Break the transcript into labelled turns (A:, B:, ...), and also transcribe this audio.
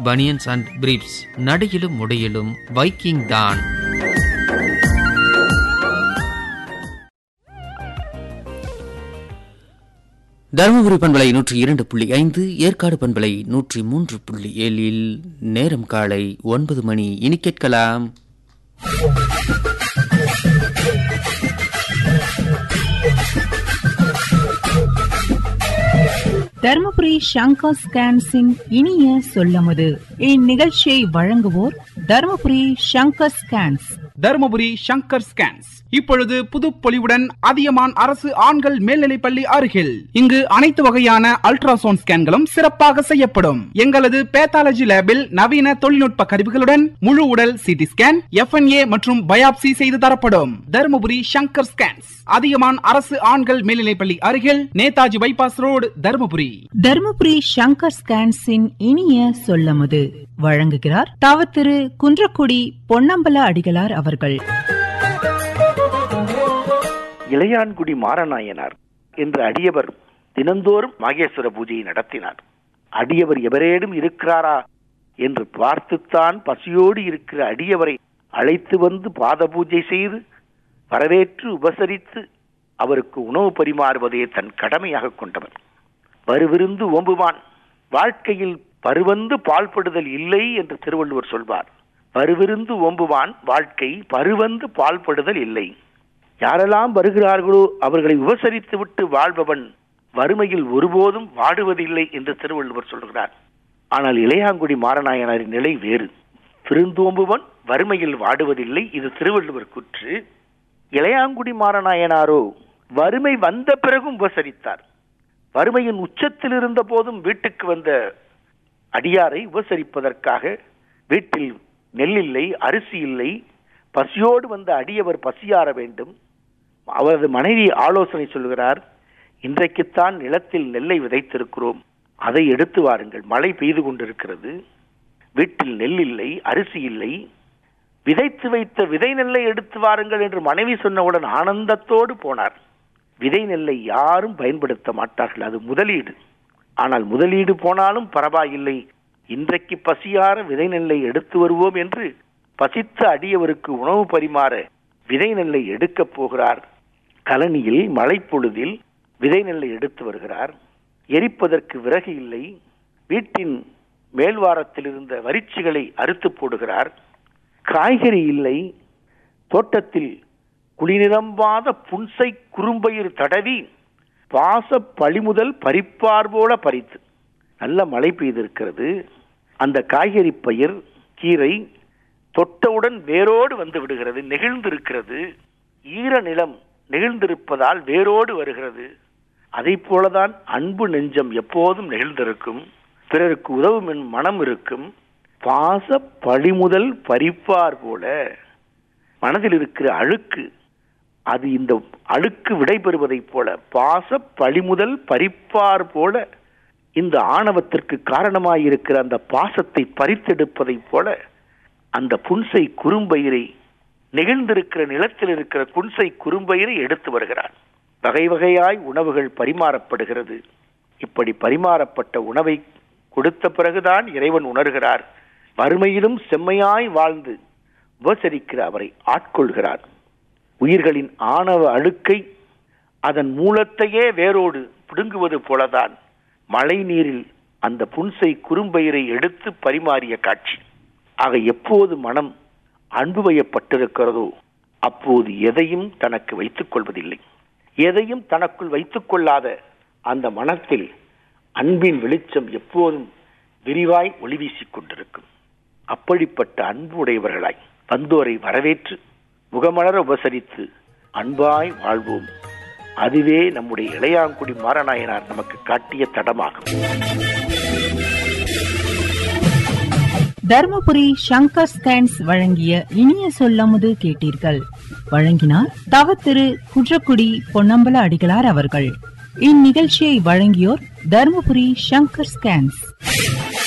A: banians and briefs நடையிலும் உடையிலும் Viking தான் தருமபுரி பண்பலை நூற்றி இரண்டு புள்ளி ஐந்து ஏற்காடு பண்பலை நூற்றி மூன்று புள்ளி ஏழில் நேரம் காலை ஒன்பது மணி இனி கேட்கலாம்
B: தர்மபுரி சங்கர் ஸ்கேன்ஸின் இனிய சொல்லமுது இந்நிகழ்ச்சியை வழங்குவோர் தர்மபுரி சங்கர் ஸ்கேன்ஸ்
C: தருமபுரி சங்கர் ஸ்கேன்ஸ் இப்பொழுது புதுப்பொலிவுடன் அதியமான் அரசு ஆண்கள் மேல்நிலைப்பள்ளி அருகில் இங்கு அனைத்து வகையான அல்ட்ராசவுண்ட் ஸ்கேன்களும் சிறப்பாக செய்யப்படும் எங்களது பேத்தாலஜி லேபில் நவீன தொழில்நுட்ப கருவிகளுடன் முழு உடல் சிடி ஸ்கேன் எஃப்என்ஏ மற்றும் பயாப்சி செய்து தரப்படும் தருமபுரி சங்கர் ஸ்கேன்ஸ் அதியமான் அரசு ஆண்கள் மேல்நிலைப்பள்ளி அருகில் நேதாஜி பைபாஸ் ரோடு தருமபுரி
B: தர்மபுரி சங்கர் ஸ்கேன்ஸின் இனிய சொல்லமுது வழங்குகிறார் தவ திரு குன்றக்குடி பொன்னம்பல அடிகளார் அவர்கள்
D: இளையான்குடி மாரநாயனார் என்ற அடியவர் தினந்தோறும் மாகேஸ்வர பூஜையை நடத்தினார் அடியவர் எவரேடும் இருக்கிறாரா என்று பார்த்துத்தான் பசியோடு இருக்கிற அடியவரை அழைத்து வந்து பாத பூஜை செய்து வரவேற்று உபசரித்து அவருக்கு உணவு பரிமாறுவதே தன் கடமையாக கொண்டவர் வருவிருந்து ஓம்புவான் வாழ்க்கையில் பருவந்து பால்படுதல் இல்லை என்று திருவள்ளுவர் சொல்வார் வருவிருந்து ஓம்புவான் வாழ்க்கை பருவந்து பால்படுதல் இல்லை யாரெல்லாம் வருகிறார்களோ அவர்களை உபசரித்து விட்டு வாழ்பவன் வறுமையில் ஒருபோதும் வாடுவதில்லை என்று திருவள்ளுவர் சொல்கிறார் ஆனால் இளையாங்குடி மாரநாயனாரின் நிலை வேறு விருந்தோம்புவன் வறுமையில் வாடுவதில்லை இது திருவள்ளுவர் குற்று இளையாங்குடி மாரநாயனாரோ வறுமை வந்த பிறகும் உபசரித்தார் வறுமையின் உச்சத்தில் இருந்த போதும் வீட்டுக்கு வந்த அடியாரை உபசரிப்பதற்காக வீட்டில் நெல் இல்லை அரிசி இல்லை பசியோடு வந்த அடியவர் பசியாற வேண்டும் அவரது மனைவி ஆலோசனை சொல்கிறார் இன்றைக்குத்தான் நிலத்தில் நெல்லை விதைத்திருக்கிறோம் அதை எடுத்து வாருங்கள் மழை பெய்து கொண்டிருக்கிறது வீட்டில் நெல் இல்லை அரிசி இல்லை விதைத்து வைத்த விதை நெல்லை எடுத்து வாருங்கள் என்று மனைவி சொன்னவுடன் ஆனந்தத்தோடு போனார் விதை நெல்லை யாரும் பயன்படுத்த மாட்டார்கள் அது முதலீடு ஆனால் முதலீடு போனாலும் பரவாயில்லை இன்றைக்கு பசியார விதை நெல்லை எடுத்து வருவோம் என்று பசித்த அடியவருக்கு உணவு பரிமாற விதை நெல்லை எடுக்கப் போகிறார் கலனியில் மழைப்பொழுதில் விதை நெல்லை எடுத்து வருகிறார் எரிப்பதற்கு விறகு இல்லை வீட்டின் மேல்வாரத்தில் இருந்த வரிச்சிகளை அறுத்து போடுகிறார் காய்கறி இல்லை தோட்டத்தில் குளிநிரம்பாத புன்சை குறும்பயிர் தடவி பாச பழிமுதல் பறிப்பார் போல பறித்து நல்ல மழை பெய்திருக்கிறது அந்த காய்கறி பயிர் கீரை தொட்டவுடன் வேரோடு வந்து விடுகிறது நெகிழ்ந்திருக்கிறது ஈர நிலம் நெகிழ்ந்திருப்பதால் வேரோடு வருகிறது அதை போலதான் அன்பு நெஞ்சம் எப்போதும் நெகிழ்ந்திருக்கும் பிறருக்கு உதவும் என் மனம் இருக்கும் பாச பழிமுதல் பறிப்பார் போல மனதில் இருக்கிற அழுக்கு அது இந்த அழுக்கு விடைபெறுவதைப் போல பாச பழிமுதல் பறிப்பார் போல இந்த ஆணவத்திற்கு காரணமாயிருக்கிற அந்த பாசத்தை பறித்தெடுப்பதைப் போல அந்த புன்சை குறும்பயிரை நெகிழ்ந்திருக்கிற நிலத்தில் இருக்கிற புன்சை குறும்பயிரை எடுத்து வருகிறார் வகை வகையாய் உணவுகள் பரிமாறப்படுகிறது இப்படி பரிமாறப்பட்ட உணவை கொடுத்த பிறகுதான் இறைவன் உணர்கிறார் வறுமையிலும் செம்மையாய் வாழ்ந்து உபசரிக்கிற அவரை ஆட்கொள்கிறார் உயிர்களின் ஆணவ அழுக்கை அதன் மூலத்தையே வேரோடு பிடுங்குவது போலதான் மழை நீரில் அந்த புன்சை குறும்பயிரை எடுத்து பரிமாறிய காட்சி ஆக எப்போது மனம் அன்பு வயப்பட்டிருக்கிறதோ அப்போது எதையும் தனக்கு வைத்துக் கொள்வதில்லை எதையும் தனக்குள் வைத்துக் கொள்ளாத அந்த மனத்தில் அன்பின் வெளிச்சம் எப்போதும் விரிவாய் ஒளி வீசிக் கொண்டிருக்கும் அப்படிப்பட்ட அன்பு உடையவர்களாய் வந்தோரை வரவேற்று முகமலர உபசரித்து அன்பாய் வாழ்வோம் அதுவே நம்முடைய இளையாங்குடி மாரநாயனார் நமக்கு காட்டிய தடமாகும்
B: தர்மபுரி சங்கர் ஸ்கேன்ஸ் வழங்கிய இனிய சொல்லமுது கேட்டீர்கள் வழங்கினார் தவ திரு குன்றக்குடி பொன்னம்பல அடிகளார் அவர்கள் இந்நிகழ்ச்சியை வழங்கியோர் தர்மபுரி சங்கர் ஸ்கேன்ஸ்